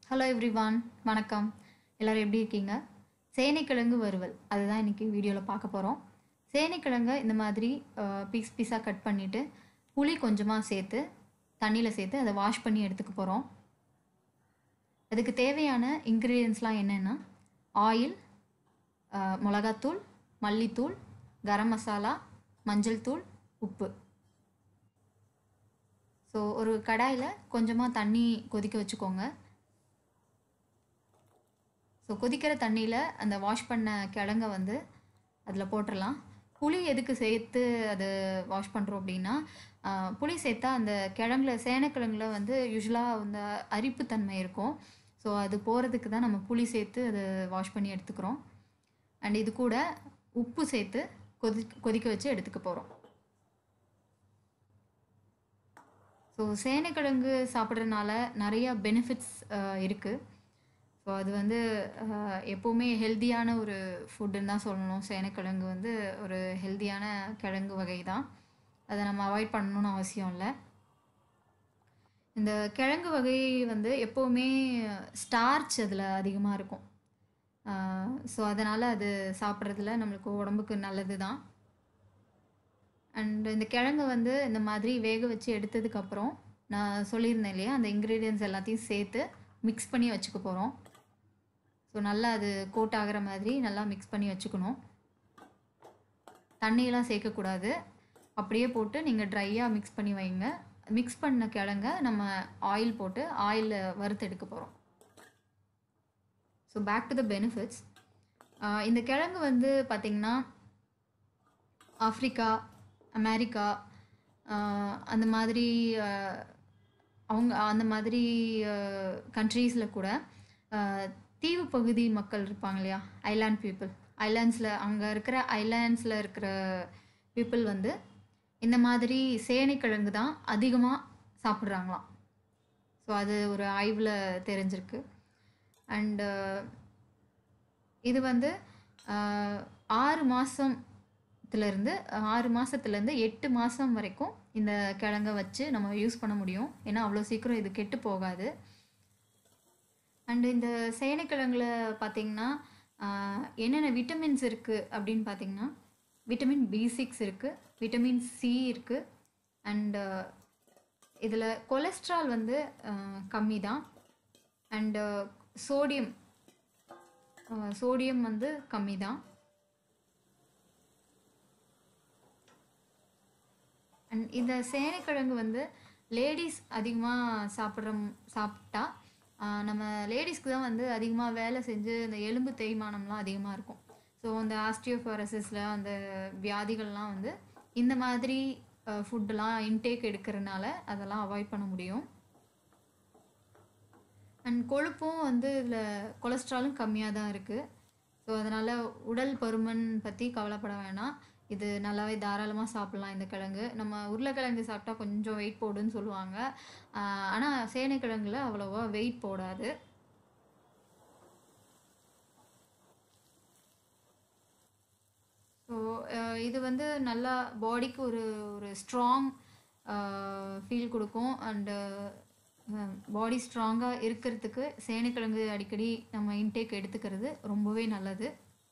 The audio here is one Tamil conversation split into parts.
ஹலோ எவ்ரிவான் வணக்கம் எல்லோரும் எப்படி இருக்கீங்க சேனைக்கிழங்கு வறுவல் அதுதான் இன்றைக்கி வீடியோவில் பார்க்க போகிறோம் சேனைக்கிழங்கை இந்த மாதிரி பீஸ் பீஸாக கட் பண்ணிவிட்டு புளி கொஞ்சமாக சேர்த்து தண்ணியில் சேர்த்து அதை வாஷ் பண்ணி எடுத்துக்க போகிறோம் அதுக்கு தேவையான இன்க்ரீடியன்ஸ்லாம் என்னென்னா ஆயில் மிளகாத்தூள் மல்லித்தூள் கரம் மசாலா மஞ்சள் தூள் உப்பு ஸோ ஒரு கடாயில் கொஞ்சமாக தண்ணி கொதிக்க வச்சுக்கோங்க ஸோ கொதிக்கிற தண்ணியில் அந்த வாஷ் பண்ண கிழங்க வந்து அதில் போட்டுடலாம் புளி எதுக்கு சேர்த்து அது வாஷ் பண்ணுறோம் அப்படின்னா ஆஹ், புளி சேர்த்தா அந்த கிழங்குல சேனக்கிழங்குல வந்து யூஸ்வலாக அந்த அரிப்புத்தன்மை இருக்கும் ஸோ அது போகிறதுக்கு தான் நம்ம புளி சேர்த்து அதை வாஷ் பண்ணி எடுத்துக்கிறோம் அண்ட் இது கூட உப்பு சேர்த்து கொதி கொதிக்க வச்சு எடுத்துக்க போகிறோம் ஸோ சேனைக்கிழங்கு சாப்பிட்றதுனால நிறைய பெனிஃபிட்ஸ் இருக்குது ஸோ அது வந்து அஹ், எப்போவுமே ஹெல்த்தியான ஒரு ஃபுட்டுன்னு தான் சொல்லணும் சேனைக்கிழங்கு வந்து ஒரு ஹெல்த்தியான கிழங்கு வகை தான் அதை நம்ம அவாய்ட் பண்ணணும்னு அவசியம் இல்லை இந்த கிழங்கு வகை வந்து எப்போவுமே ஸ்டார்ச் அதில் அதிகமாக இருக்கும் ஸோ அதனால் அது சாப்பிட்றதுல நம்மளுக்கு உடம்புக்கு நல்லது தான் அண்ட் இந்த கிழங்கு வந்து இந்த மாதிரி வேக வச்சு எடுத்ததுக்கப்புறம் நான் சொல்லியிருந்தேன் இல்லையா அந்த இன்க்ரீடியன்ஸ் எல்லாத்தையும் சேர்த்து மிக்ஸ் பண்ணி வச்சுக்க போகிறோம் ஸோ நல்லா அது கோட் ஆகிற மாதிரி நல்லா மிக்ஸ் பண்ணி வச்சுக்கணும் தண்ணியெல்லாம் சேர்க்கக்கூடாது அப்படியே போட்டு நீங்கள் ட்ரையாக மிக்ஸ் பண்ணி வைங்க மிக்ஸ் பண்ண கிழங்க நம்ம ஆயில் போட்டு ஆயிலில் வறுத்து எடுக்க போகிறோம் so back to the benefits இந்த கிழங்கு வந்து பார்த்திங்கன்னா ஆஃப்ரிக்கா அமெரிக்கா ஆஹ் அந்த மாதிரி ஆஹ் அவங்க அந்த மாதிரி கண்ட்ரீஸில் கூட ஆஹ் தீவு பகுதி மக்கள் இருப்பாங்க இல்லையா ஐலாண்ட் பீப்புள் ஐலாண்ட்ஸில் அங்கே இருக்கிற ஐலாண்ட்ஸில் இருக்கிற பீப்புள் வந்து இந்த மாதிரி சேனைக்கிழங்கு தான் அதிகமாக சாப்பிட்றாங்களாம் ஸோ அது ஒரு ஆய்வில் தெரிஞ்சிருக்கு அண்டு இது வந்து ஆஹ், ஆறு மாதத்துலேருந்து ஆறு மாதத்துலேருந்து எட்டு மாதம் வரைக்கும் இந்த கிழங்கை வச்சு நம்ம யூஸ் பண்ண முடியும் ஏன்னா அவ்வளோ சீக்கிரம் இது கெட்டு போகாது அண்டு இந்த சேனைக்கிழங்குல பார்த்தீங்கன்னா ஆஹ், என்னென்ன விட்டமின்ஸ் இருக்குது அப்படின்னு பார்த்தீங்கன்னா விட்டமின் பி சிக்ஸ் இருக்குது விட்டமின் சி இருக்குது அண்டு இதில் கொலஸ்ட்ரால் வந்து கம்மி தான் அண்டு சோடியம் சோடியம் வந்து கம்மி தான் அண்ட் இந்த சேனைக்கிழங்கு வந்து லேடிஸ் அதிகமாக சாப்பிட்ற சாப்பிட்டா ஆஹ், நம்ம லேடிஸ்க்கு தான் வந்து அதிகமாக வேலை செஞ்சு இந்த எலும்பு தேய்மானம்லாம் அதிகமாக இருக்கும் ஸோ அந்த ஆஸ்டியோஃபாரசிஸில் அந்த வியாதிகள்லாம் வந்து இந்த மாதிரி ஃபுட்டெலாம் இன்டேக் எடுக்கிறனால அதெல்லாம் அவாய்ட் பண்ண முடியும் அண்ட் கொழுப்பும் வந்து இதில் கொலஸ்ட்ராலும் கம்மியாக தான் இருக்குது ஸோ அதனால் உடல் பருமன் பற்றி கவலைப்பட வேணாம் இது நல்லாவே தாராளமாக சாப்பிட்லாம் இந்த கிழங்கு நம்ம உருளைக்கிழங்கு சாப்பிட்டா கொஞ்சம் வெயிட் போடுன்னு சொல்லுவாங்க ஆனால் சேனைக்கிழங்குல அவ்வளோவா வெயிட் போடாது ஸோ இது வந்து நல்லா பாடிக்கு ஒரு ஒரு ஸ்ட்ராங் ஃபீல் கொடுக்கும் அண்டு பாடி ஸ்ட்ராங்காக இருக்கிறதுக்கு சேனைக்கிழங்கு அடிக்கடி நம்ம இன்டேக் எடுத்துக்கிறது ரொம்பவே நல்லது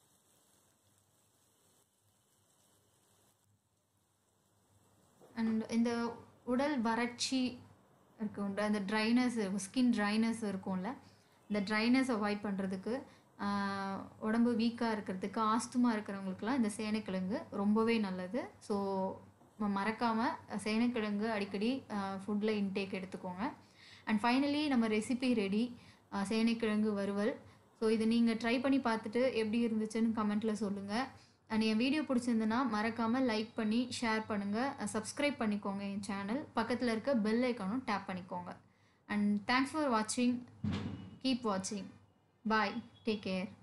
அண்ட் இந்த உடல் வறட்சி இருக்கும்ல அந்த ட்ரைனஸ் ஸ்கின் ட்ரைனஸ் இருக்கும்ல இந்த ட்ரைனஸ் அவாய்ட் பண்ணுறதுக்கு உடம்பு வீக்காக இருக்கிறதுக்கு ஆஸ்துமா இருக்கிறவங்களுக்குலாம் இந்த சேனைக்கிழங்கு ரொம்பவே நல்லது ஸோ மறக்காமல் சேனைக்கிழங்கு அடிக்கடி ஃபுட்டில் இன்டேக் எடுத்துக்கோங்க அண்ட் ஃபைனலி நம்ம ரெசிபி ரெடி சேனைக்கிழங்கு வறுவல் ஸோ இது நீங்கள் ட்ரை பண்ணி பார்த்துட்டு எப்படி இருந்துச்சுன்னு கமெண்ட்டில் சொல்லுங்கள் அண்ட் என் வீடியோ பிடிச்சிருந்துன்னா மறக்காமல் லைக் பண்ணி ஷேர் பண்ணுங்கள் சப்ஸ்கிரைப் பண்ணிக்கோங்க என் சேனல் பக்கத்தில் இருக்க பெல் ஐக்கானும் டேப் பண்ணிக்கோங்க அண்ட் தேங்க்ஸ் ஃபார் வாட்சிங் கீப் வாட்சிங் பாய் டேக் கேர்